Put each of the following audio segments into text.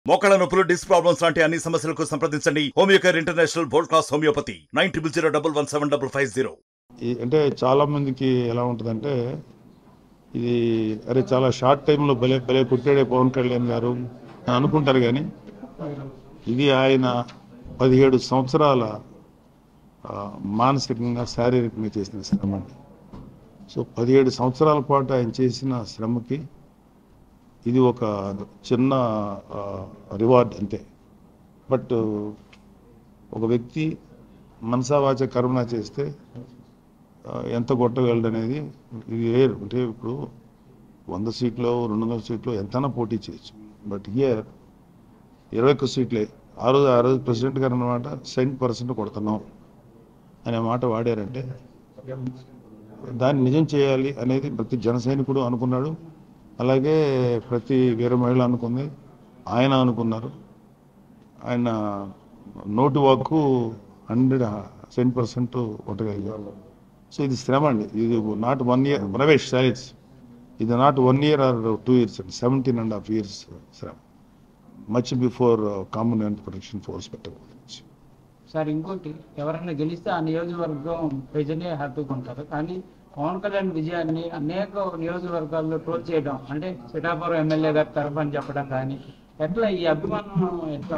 మోకాళ్ళ నొప్పులు disc problems లాంటి అన్ని సమస్యలకు సంప్రదించండి Homeocare international world class homeopathy nine triple zero double one seven double five zero ఈ- అంటే చాలా మందికి ఎలా ఉంటుందంటే ఇది అరే చాలా షార్ట్ టైంలో భలే భలే కొట్టాడే పవన్ కళ్యాణ్ గారు అని అనుకుంటారు కానీ ఇది ఆయన పదిహేడు సంవత్సరాల ఆ, మానసికంగా శారీరకంగా చేసిన శ్రమ అండి సో పదిహేడు సంవత్సరాల పాటు ఆయన చేసిన శ్రమకి ఇది ఒక చిన్న రివార్డ్ అంతే బట్ ఒక వ్యక్తి మనసావాచ కరుణ చేస్తే ఆ, ఎంత కొట్టగలడు అనేది ఇది వేరు అంటే ఇప్పుడు వంద సీట్లో రెండు వందల సీట్లో ఎంతైనా పోటీ చేయొచ్చు బట్ హియర్ ఇరవై ఒక్క సీట్లే ఆ రోజు ఆ రోజు ప్రెసిడెంట్ గారు అన్నమాట సెంట్ పర్సెంట్ కొడుతున్నాం అనే మాట వాడారంటే దాన్ని నిజం చేయాలి అనేది ప్రతి జన సైనికుడు అనుకున్నాడు అలాగే ప్రతి వీర మహిళ అనుకుంది ఆయన అనుకున్నారు ఆయన నోటి వాక్కు హండ్రెడ్ సెవెన్ పర్సెంట్ కొట్టగలిగారు సో ఇది శ్రమ అండి ఇది not one year Ramesh silence ఇది not one year or two years అండి సెవెంటీన్ అండ్ హాఫ్ ఇయర్స్ శ్రమ much before common and protection force పెట్టకూడదు సార్ ఇంకోటి ఎవరైనా గెలిస్తే ఆ నియోజకవర్గం ప్రజలే హ్యాపీగా ఉంటారు కానీ పవన్ కళ్యాణ్ విజయాన్ని అనేక నియోజకవర్గాల్లో ట్రోల్ చేయడం అంటే సిటాపురం ఎమ్మెల్యే గారి తరఫున చెప్పడం కానీ ఎట్లా ఈ అభిమానం ఎట్లా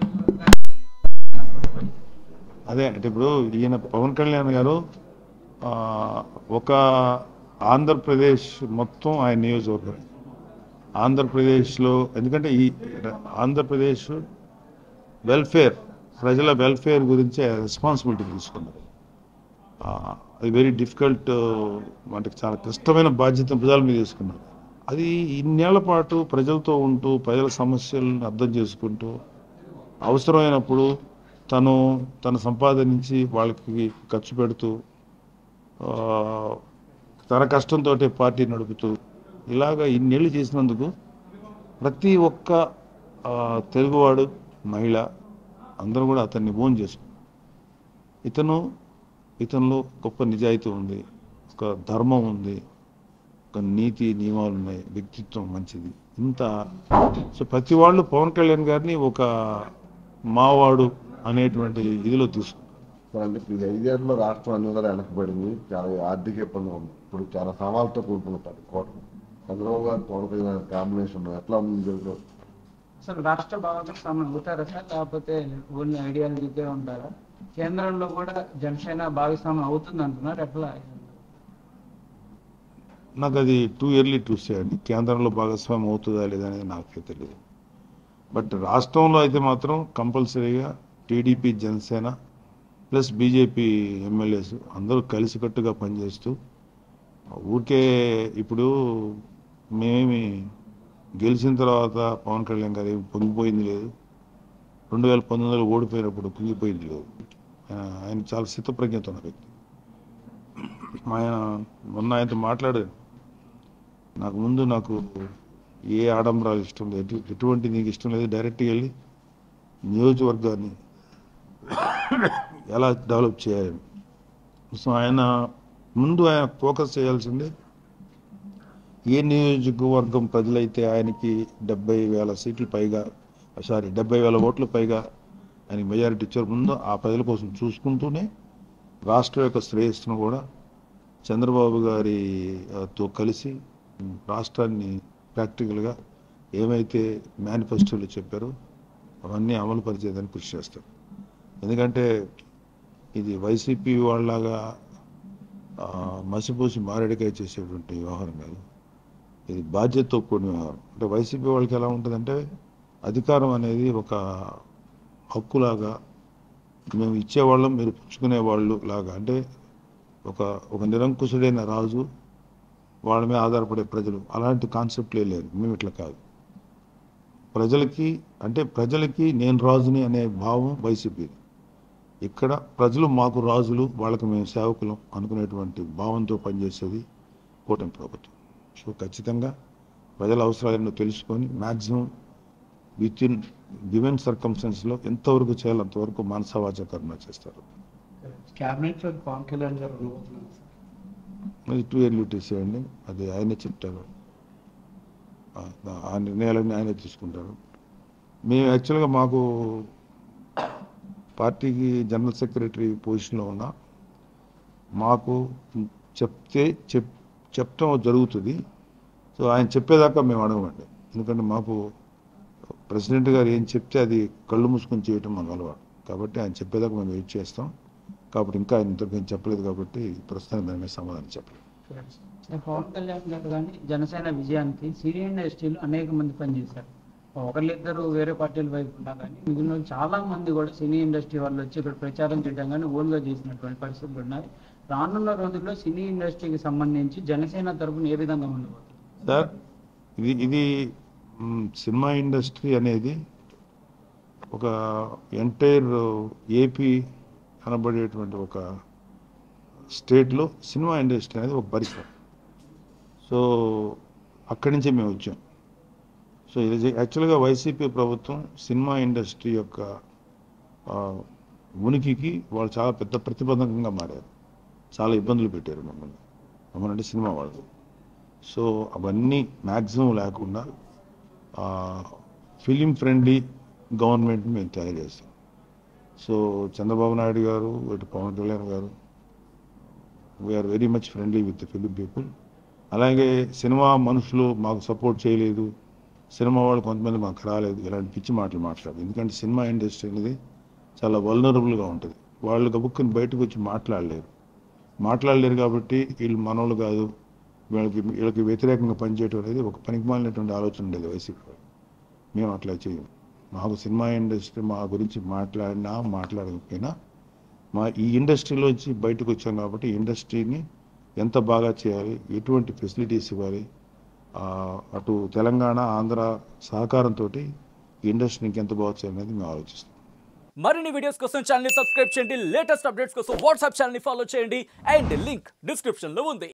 అదే అంటే ఇప్పుడు ఈయన పవన్ కళ్యాణ్ గారు ఆ, ఒక ఆంధ్రప్రదేశ్ మొత్తం ఆయన నియోజకవర్గం ఆంధ్రప్రదేశ్లో ఎందుకంటే ఈ ఆంధ్రప్రదేశ్ వెల్ఫేర్ ప్రజల వెల్ఫేర్ గురించి రెస్పాన్సిబిలిటీ తీసుకున్నారు ఆ, అది వెరీ డిఫికల్ట్ అంటే చాలా క్లిష్టమైన బాధ్యత భుజాల మీద తీసుకున్నారు అది ఇన్నేళ్ల పాటు ప్రజలతో ఉంటూ ప్రజల సమస్యలను అర్థం చేసుకుంటూ అవసరమైనప్పుడు తను తన సంపాదించి వాళ్ళకి ఖర్చు పెడుతూ ఆ, తన కష్టంతో పార్టీ నడుపుతూ ఇలాగ ఇన్నేళ్ళు చేసినందుకు ప్రతి ఒక్క ఆ, తెలుగువాడు మహిళ అందరూ కూడా అతన్ని ఓన్ చేసుకున్నారు ఇతను ఇతనిలో గొప్ప నిజాయితీ ఉంది ఒక ధర్మం ఉంది ఒక నీతి నియమాలు ఉన్నాయి వ్యక్తిత్వం మంచిది ఇంత సో ప్రతి వాళ్ళు పవన్ కళ్యాణ్ గారిని ఒక మావాడు అనేటువంటి ఇదిలో తీసుకున్నారు అంటే ఈ ఐదేళ్లలో రాష్ట్రం అన్ని కూడా వెనకబడింది చాలా ఆర్థిక ఇబ్బంది ఉంది ఇప్పుడు చాలా సవాళ్ళతో కూడుకుంటారు కోట చంద్రబాబు గారు పవన్ కళ్యాణ్ కాంబినేషన్ ఎట్లా ఉంది జరుగుతుంది అసలు రాష్ట్ర భాగస్వామ్యం అవుతారా సార్ లేకపోతే ఓన్లీ ఐడియాలజీకే ఉంటారా కేంద్రంలో కూడా జనసేన భాగస్వామ్యం అవుతుంది అంటున్నారు ఎట్లా నాకు అది టూ ఇయర్లీ టూ సే అండి కేంద్రంలో భాగస్వామ్యం అవుతుందా లేదా అనేది నాకే తెలియదు బట్ రాష్ట్రంలో అయితే మాత్రం కంపల్సరీగా TDP Janasena plus BJP MLAs అందరూ కలిసికట్టుగా పనిచేస్తూ ఊరికే ఇప్పుడు మేమేమి గెలిచిన తర్వాత పవన్ కళ్యాణ్ గారు ఏమి పొంగిపోయింది లేదు రెండు వేల పంతొమ్మిదిలో ఓడిపోయినప్పుడు పొంగిపోయింది లేదు ఆయన ఆయన చాలా స్థితప్రజ్ఞత ఉన్న వ్యక్తి ఆయన మొన్న ఆయనతో మాట్లాడాను నాకు ముందు నాకు ఏ ఆడంబరాలు ఇష్టం లేదు ఎటు- ఎటువంటి నీకు ఇష్టం లేదు డైరెక్ట్గా వెళ్ళి నియోజకవర్గాన్ని ఎలా డెవలప్ చేయాలి సో ఆయన ముందు ఆయన ఫోకస్ చేయాల్సింది ఏ నియోజకవర్గం ప్రజలైతే ఆయనకి డెబ్బై వేల సీట్లు పైగా సారీ డెబ్బై వేల ఓట్లు పైగా ఆయనకి మెజారిటీ ఇచ్చారు ముందు ఆ ప్రజల కోసం చూసుకుంటూనే రాష్ట్ర యొక్క శ్రేయస్సును కూడా చంద్రబాబు గారి ఆ, తో కలిసి ఉమ్, రాష్ట్రాన్ని ప్రాక్టికల్గా ఏమైతే మేనిఫెస్టోలో చెప్పారో అవన్నీ అమలు పరిచేదని కృషి చేస్తారు ఎందుకంటే ఇది వైసీపీ వాళ్ళలాగా ఆ, మసిపూసి మారేడుకాయ చేసేటువంటి వ్యవహారం కాదు ఇది బాధ్యతతో కూడిన వ్యవహారం అంటే వైసీపీ వాళ్ళకి ఎలా ఉంటుందంటే అధికారం అనేది ఒక హక్కులాగా మేము ఇచ్చేవాళ్ళం మీరు పుచ్చుకునే వాళ్ళు లాగా అంటే ఒక ఒక నిరంకుశుడైన రాజు వాళ్ళ మీద ఆధారపడే ప్రజలు అలాంటి కాన్సెప్ట్లే లేదు మేము ఇట్లా కాదు ప్రజలకి అంటే ప్రజలకి నేను రాజుని అనే భావం వైసీపీ ఇక్కడ ప్రజలు మాకు రాజులు వాళ్ళకి మేము సేవకులం అనుకునేటువంటి భావంతో పనిచేసేది కూటమి ప్రభుత్వం సో ఖచ్చితంగా ప్రజల అవసరాలను తెలుసుకొని మ్యాక్సిమం విత్ ఇన్ గివెన్ సర్కమ్స్టెన్స్లో ఎంతవరకు చేయాలో అంతవరకు మానసవాచ కరుణ చేస్తారు క్యాబినెట్ లో పవన్ కళ్యాణ్ గారు ఉండబోతున్నారు సార్. అది టూ ఇయర్లీ చేయండి అది ఆయనే చెప్తారు ఆ- ఆ నిర్ణయాలన్నీ ఆయనే తీసుకుంటారు మేము యాక్చువల్గా మాకు పార్టీకి జనరల్ సెక్రటరీ పొజిషన్లో ఉన్నా మాకు చెప్తే చెప్ చెప్పడం జరుగుతుంది సో ఆయన చెప్పేదాకా మేము అడగమండి ఎందుకంటే మాకు ప్రెసిడెంట్ గారు ఏం చెప్తే అది కళ్ళు మూసుకొని చేయటం మాకు అలవాటు కాబట్టి ఆయన చెప్పేదాకా మేము వెయిట్ చేస్తాం కాబట్టి ఇంకా ఆయన ఇంతవరకు ఏం చెప్పలేదు కాబట్టి ప్రస్తుతానికి దాని మీద సమాధానం చెప్పలేదు సార్ పవన్ కళ్యాణ్ గారు కానీ జనసేన విజయానికి సినీ ఇండస్ట్రీలో అనేక మంది పనిచేశారు ఒకరిద్దరు వేరే పార్టీల వైపు ఉన్నా కానీ మిగిలిన వాళ్ళు చాలా మంది కూడా సినీ ఇండస్ట్రీ వాళ్ళు వచ్చి ఇక్కడ ప్రచారం చేయడం కానీ ఓన్గా చేసినటువంటి పరిస్థితులు ఉన్నాయి రానున్న రోజుల్లో సినీ ఇండస్ట్రీకి సంబంధించి జనసేన తరపున ఏ విధంగా ఉండబోతుంది సార్ ఇది ఇది మ్, సినిమా ఇండస్ట్రీ అనేది ఒక ఎంటైర్ ఏపీ అనబడేటువంటి ఒక స్టేట్లో సినిమా ఇండస్ట్రీ అనేది ఒక పరిశ్రమ సో అక్కడి నుంచే మేము వచ్చాం సో ఇది యాక్చువల్గా వైసీపీ ప్రభుత్వం సినిమా ఇండస్ట్రీ యొక్క ఆ, ఉనికికి వాళ్ళు చాలా పెద్ద ప్రతిబంధకంగా మారారు చాలా ఇబ్బందులు పెట్టారు మమ్మల్ని మమ్మల్ని అంటే సినిమా వాళ్ళు సో అవన్నీ మ్యాక్సిమం లేకుండా ఫిలిం ఫ్రెండ్లీ గవర్నమెంట్ మేము తయారు చేస్తాం సో చంద్రబాబు నాయుడు గారు ఇటు Pavan Kalyan garu we are very much friendly with film people అలాగే సినిమా మనుషులు మాకు సపోర్ట్ చేయలేదు సినిమా వాళ్ళు కొంతమంది మాకు రాలేదు ఇలాంటి పిచ్చి మాటలు మాట్లాడు ఎందుకంటే సినిమా ఇండస్ట్రీ అనేది చాలా వల్నరబుల్గా ఉంటుంది వాళ్ళు గబుక్కుని బయటకు వచ్చి మాట్లాడలేరు మాట్లాడలేరు కాబట్టి వీళ్ళు మనోళ్ళు కాదు వీళ్ళకి వీళ్ళకి వ్యతిరేకంగా పనిచేయడం అనేది ఒక పనికిమాలినటువంటి ఆలోచన ఉండేది వైసీపీ వాళ్ళు. మేము అట్లా చేయం మాకు సినిమా ఇండస్ట్రీ మా గురించి మాట్లాడినా మాట్లాడకపోయినా మా ఈ ఇండస్ట్రీలోంచి బయటకు వచ్చాం కాబట్టి ఈ ఇండస్ట్రీని ఎంత బాగా చేయాలి ఎటువంటి ఫెసిలిటీస్ ఇవ్వాలి ఆ, అటు తెలంగాణ ఆంధ్ర సహకారంతో ఈ ఇండస్ట్రీకి ఎంత బాగా చేయాలి అనేది మేము ఆలోచిస్తాం మరిన్ని వీడియోస్ కోసం ఛానల్ ని సబ్స్క్రైబ్ చేయండి లేటెస్ట్ అప్డేట్స్ కోసం వాట్సాప్ ఛానల్ ని ఫాలో చేయండి అండ్ లింక్ డిస్క్రిప్షన్ లో ఉంది